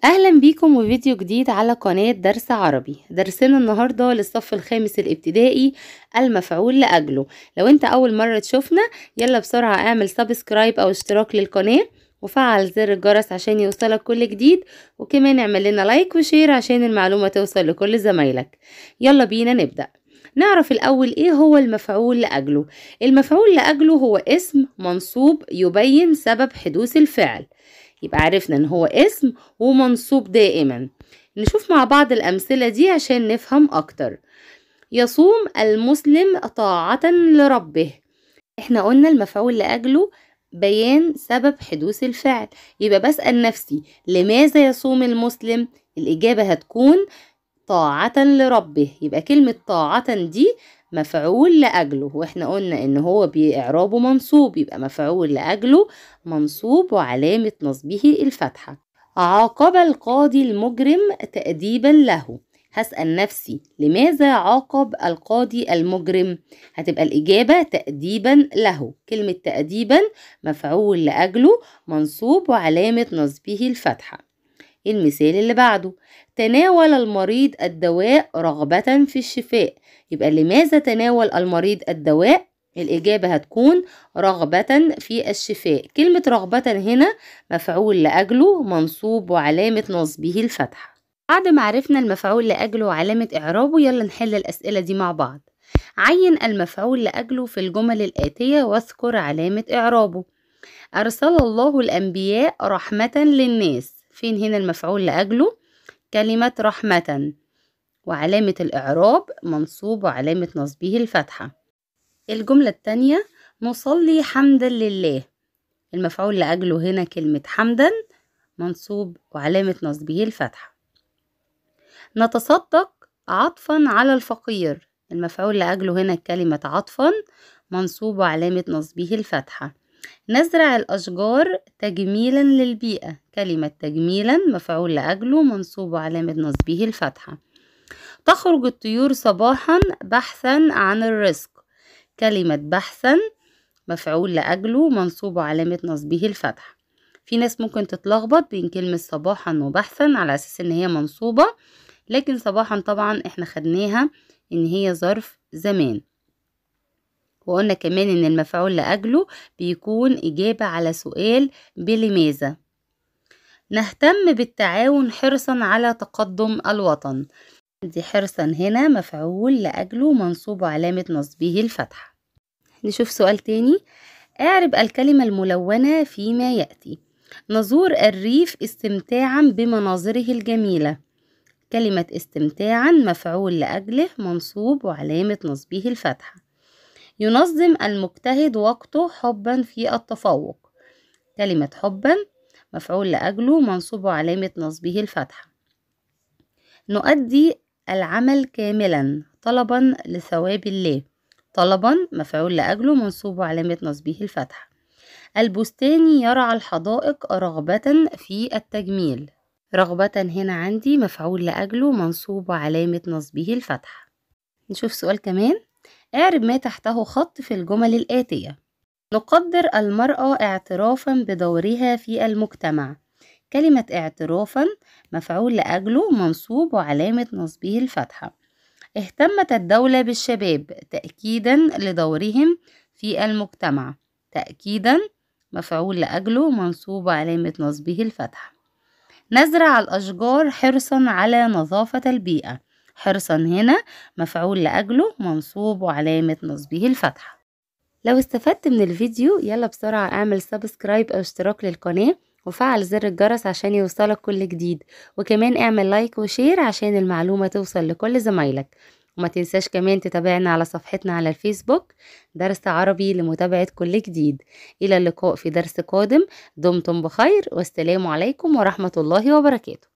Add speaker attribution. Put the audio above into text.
Speaker 1: اهلا بيكم وفيديو جديد على قناة درس عربي درسنا النهاردة للصف الخامس الابتدائي المفعول لأجله لو انت اول مرة تشوفنا يلا بسرعة اعمل سبسكرايب او اشتراك للقناة وفعل زر الجرس عشان يوصلك كل جديد وكمان اعمل لنا لايك وشير عشان المعلومة توصل لكل زمايلك يلا بينا نبدأ نعرف الأول إيه هو المفعول لأجله المفعول لأجله هو اسم منصوب يبين سبب حدوث الفعل يبقى عرفنا ان هو اسم ومنصوب دائما نشوف مع بعض الأمثلة دي عشان نفهم أكتر يصوم المسلم طاعة لربه احنا قلنا المفعول لأجله بيان سبب حدوث الفعل يبقى بسأل نفسي لماذا يصوم المسلم الإجابة هتكون طاعة لربه يبقى كلمة طاعة دي مفعول لأجله واحنا قلنا ان هو بإعرابه منصوب يبقى مفعول لأجله منصوب وعلامة نصبه الفتحة عاقب القاضي المجرم تأديبا له هسأل نفسي لماذا عاقب القاضي المجرم هتبقى الإجابة تأديبا له كلمة تأديبا مفعول لأجله منصوب وعلامة نصبه الفتحة المثال اللي بعده تناول المريض الدواء رغبة في الشفاء يبقى لماذا تناول المريض الدواء الإجابة هتكون رغبة في الشفاء كلمة رغبة هنا مفعول لأجله منصوب وعلامة نصبه الفتحة بعد ما عرفنا المفعول لأجله وعلامة إعرابه يلا نحل الأسئلة دي مع بعض عين المفعول لأجله في الجمل الآتية واذكر علامة إعرابه أرسل الله الأنبياء رحمة للناس فين هنا المفعول لأجله كلمة رحمة وعلامة الإعراب منصوب وعلامة نصبه الفتحة الجملة التانية نصلي حمدا لله المفعول لأجله هنا كلمة حمدا منصوب وعلامة نصبه الفتحة نتصدق عطفا على الفقير المفعول لأجله هنا كلمة عطفا منصوب وعلامة نصبه الفتحة نزرع الأشجار تجميلا للبيئة كلمة تجميلا مفعول لأجله منصوب وعلامة نصبه الفتحة تخرج الطيور صباحا بحثا عن الرزق كلمة بحثا مفعول لأجله منصوب وعلامة نصبه الفتحة في ناس ممكن تتلخبط بين كلمة صباحا وبحثا على أساس إن هي منصوبة لكن صباحا طبعا احنا خدناها إن هي ظرف زمان وقلنا كمان إن المفعول لأجله بيكون إجابة على سؤال بلماذا نهتم بالتعاون حرصا على تقدم الوطن دي حرصا هنا مفعول لأجله منصوب علامة نصبه الفتحة نشوف سؤال تاني اعرب الكلمة الملونة فيما يأتي نزور الريف استمتاعا بمناظره الجميلة كلمة استمتاعا مفعول لأجله منصوب وعلامة نصبه الفتحة ينظم المجتهد وقته حبا في التفوق كلمة حبا مفعول لأجله منصوب علامة نصبه الفتحة نؤدي العمل كاملا طلبا لثواب الله طلبا مفعول لأجله منصوب علامة نصبه الفتحة البستاني يرعى الحدائق رغبة في التجميل رغبة هنا عندي مفعول لأجله منصوب علامة نصبه الفتحة نشوف سؤال كمان اعرب ما تحته خط في الجمل الآتية نقدر المرأة اعترافا بدورها في المجتمع كلمة اعترافا مفعول لأجله منصوب وعلامة نصبه الفتحة اهتمت الدولة بالشباب تأكيدا لدورهم في المجتمع تأكيدا مفعول لأجله منصوب وعلامة نصبه الفتحة نزرع الأشجار حرصا على نظافة البيئة حرصا هنا مفعول لأجله منصوب وعلامة نصبه الفتحة لو استفدت من الفيديو يلا بسرعة اعمل سبسكرايب او اشتراك للقناة وفعل زر الجرس عشان يوصلك كل جديد وكمان اعمل لايك وشير عشان المعلومة توصل لكل زمايلك وما تنساش كمان تتابعنا على صفحتنا على الفيسبوك درس عربي لمتابعة كل جديد إلى اللقاء في درس قادم دمتم بخير والسلام عليكم ورحمة الله وبركاته